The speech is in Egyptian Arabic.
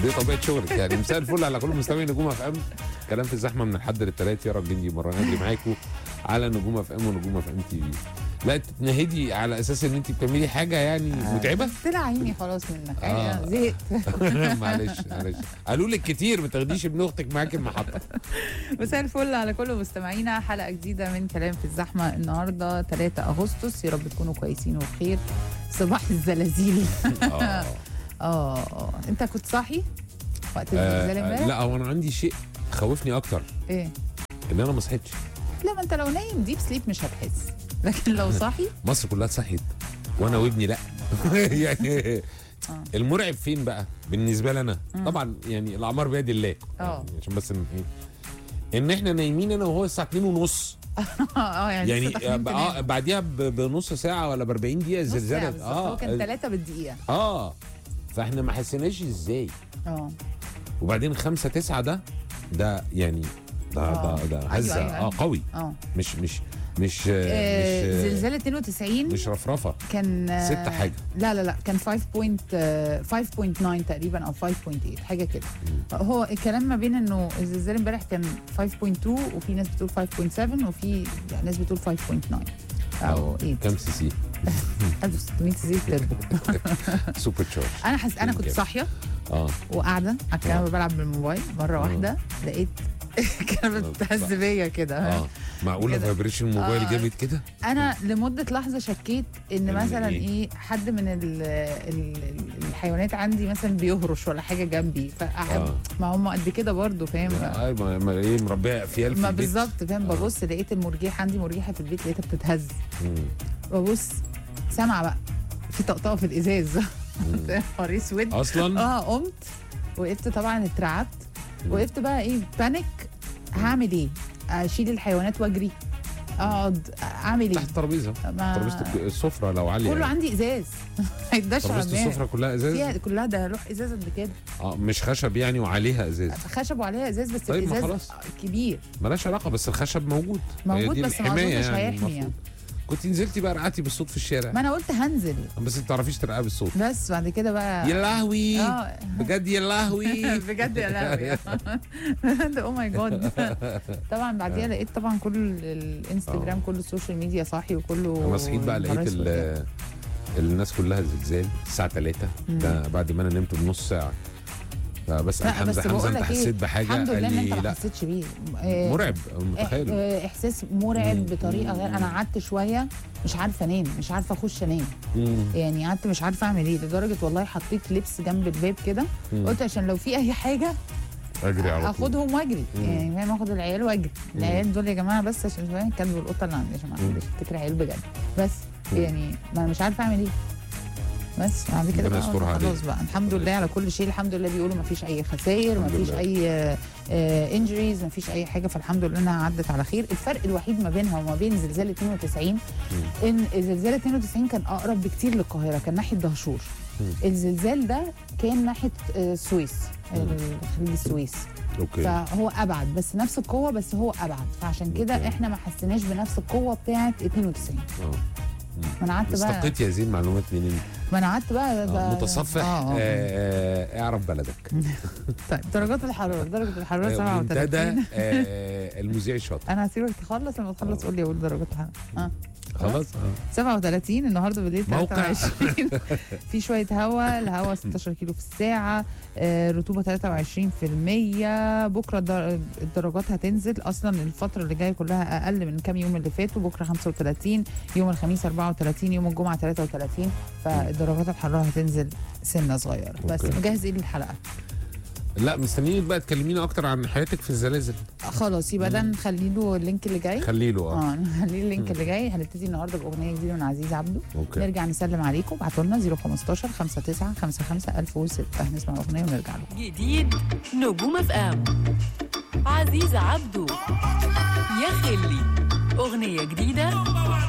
دي طبيعه شغلك يعني مساء الفل على كل مستمعي نجوم اف ام كلام في الزحمه من الحد للثلاث يا الجندي مره نادي معاكم على نجوم اف ام ونجوم اف ام تي في لا تتنهدي على اساس ان انت بتعملي حاجه يعني متعبه طلع عيني خلاص منك آه. يعني زهقت معلش معلش قالوا لك كتير ما تاخديش ابن اختك معاك المحطه مساء الفل على كل مستمعينا حلقه جديده من كلام في الزحمه النهارده 3 اغسطس يا رب تكونوا كويسين وبخير صباح الزلازل اه اه آه. انت كنت صاحي وقت الزلزال آه، امبارح لا هو انا عندي شيء خوفني اكتر ايه ان انا ما صحيتش لا ما انت لو نايم ديب سليب مش هتحس لكن لو صاحي مصر كلها صحيت وانا وابني لا يعني آه. المرعب فين بقى بالنسبه لنا طبعا يعني الاعمار بيد الله آه. يعني عشان بس ان ايه ان احنا نايمين انا وهو الساعه 2 ونص اه يعني يعني لسه داخلين اه تنام. بعديها ب- بنص ساعه ولا ب 40 دقيقه نص ساعة الزلزال بالظبط. هو كان ثلاثة بالدقيقة اه فاحنا ما حسيناش ازاي اه وبعدين خمسة تسعة ده ده يعني ده آه. ده, ده أيوة، هزه أيوة، اه أيوة. قوي اه مش مش مش آه، مش زلزال 92 مش رفرفه كان آه، ستة حاجة. لا لا لا كان 5 بوينت آه، 5.9 تقريبا او 5.8 حاجه كده هو الكلام ما بين انه الزلزال امبارح كان 5.2 وفي ناس بتقول 5.7 وفي ناس بتقول 5.9 او 8 كام سي سي 1600 زي تربو سوبر تشارج انا حس انا كنت جامد. صاحيه اه وقاعده على الكنبه بلعب بالموبايل مره واحده لقيت كانت بتهز بيا كده اه معقوله كده. فايبريشن الموبايل آه. جامد كده انا لمده لحظه شكيت ان إن مثلا إيه؟ ايه حد من ال ال الحيوانات عندي مثلا بيهرش ولا حاجه جنبي فأحب آه. ما هم قد كده برضو فاهم آه ما ما ايه مربيه فيال في ما البيت. بالظبط فاهم آه. ببص لقيت المرجيحه عندي مرجيحه في البيت لقيتها بتتهز مم. ببص سامعه بقى في طقطقه في الازاز نهار اسود اصلا اه قمت وقفت طبعا اترعبت مم. وقفت بقى ايه بانيك هعمل ايه؟ اشيل الحيوانات واجري اقعد اعمل ايه؟ تحت الترابيزه ما- ترابيزه السفره لو عاليه كله يعني. عندي ازاز ما يقدرش على ترابيزه الناس. السفره كلها ازاز فيها كلها ده لوح ازاز قد كده اه مش خشب يعني وعليها ازاز خشب وعليها ازاز بس طيب ما الازاز خلاص. كبير ملاش علاقه بس الخشب موجود هي موجود دي بس ما الحماية اظنش هيحمي المفروض. يعني كنت نزلتي بقى رقعتي بالصوت في الشارع ما انا قلت هنزل بس انت تعرفيش ترقعي بالصوت بس بعد كده بقى يا لهوي اه بجد يا لهوي بجد يا لهوي او ماي جاد طبعا بعديها لقيت طبعا كل الانستجرام آه. كل السوشيال ميديا صاحي وكله انا صحيت بقى لقيت هرايس وبتاع. ال- الناس كلها زلزال الساعه 3 مم. ده بعد ما انا نمت بنص ساعه فبس لا حمزه بس حمزه بقول انت لك ايه حسيت بحاجه الحمد قال لله ان لي انت ما لا حسيتش بيه آه، مرعب إح- متخيل آه، احساس مرعب مم. بطريقه غير انا قعدت شويه مش عارفه انام مش عارفه اخش انام مم. يعني قعدت مش عارفه اعمل ايه لدرجه والله حطيت لبس جنب الباب كده مم. قلت عشان لو في اي حاجه اجري على طول اخدهم واجري مم. يعني فاهم اخد العيال واجري مم. العيال دول يا جماعه بس عشان فاهم الكلب والقطه اللي عندي عشان ما مم. عنديش افتكر عيال بجد بس مم. يعني ما انا مش عارفه اعمل ايه بس بعد كده ربنا بقى يسترها عليك. خلاص بقى الحمد لله على كل شيء الحمد لله بيقولوا ما فيش اي خسائر ما الحمد فيش لله. اي انجريز ما فيش اي حاجه فالحمد لله انها عدت على خير الفرق الوحيد ما بينها وما بين زلزال 92 ان زلزال 92 كان اقرب بكتير للقاهره كان ناحيه دهشور مم. الزلزال ده كان ناحيه آه، السويس مم. خليج السويس اوكي فهو ابعد بس نفس القوه بس هو ابعد فعشان كده أوكي. احنا ما حسيناش بنفس القوه بتاعه 92 اه ما انا قعدت بقى استقيت يا زين معلومات منين ما انا قعدت بقى, آه، بقى متصفح آه، آه آه. آه اعرف بلدك طيب درجات الحراره درجه الحراره آه، منتدى 37 آه المذيع الشاطر انا هسيبك تخلص لما تخلص آه. قول لي اقول درجات الحراره اه خلاص اه 37 النهارده بالليل موقع. 23 في شويه هواء الهواء 16 كيلو في الساعه آه، رطوبه 23% بكره الدر- الدرجات هتنزل اصلا الفتره اللي جايه كلها اقل من كام يوم اللي فاتوا بكره 35 يوم الخميس 34 يوم الجمعه 33 فالدرجات الحراره هتنزل سنه صغيره بس أوكي. مجهز ايه للحلقه لا مستنيين بقى تكلمينا اكتر عن حياتك في الزلازل خلاص يبقى ده نخلي له اللينك اللي جاي خلي له اه اه نخليه اللينك اللي جاي هنبتدي النهارده باغنيه جديده من عزيز عبده اوكي نرجع نسلم عليكم ابعتوا لنا 015 59 55 1006 نسمع الاغنيه ونرجع لكم جديد نجوم اف ام عزيز عبده يا خلي أغنية جديدة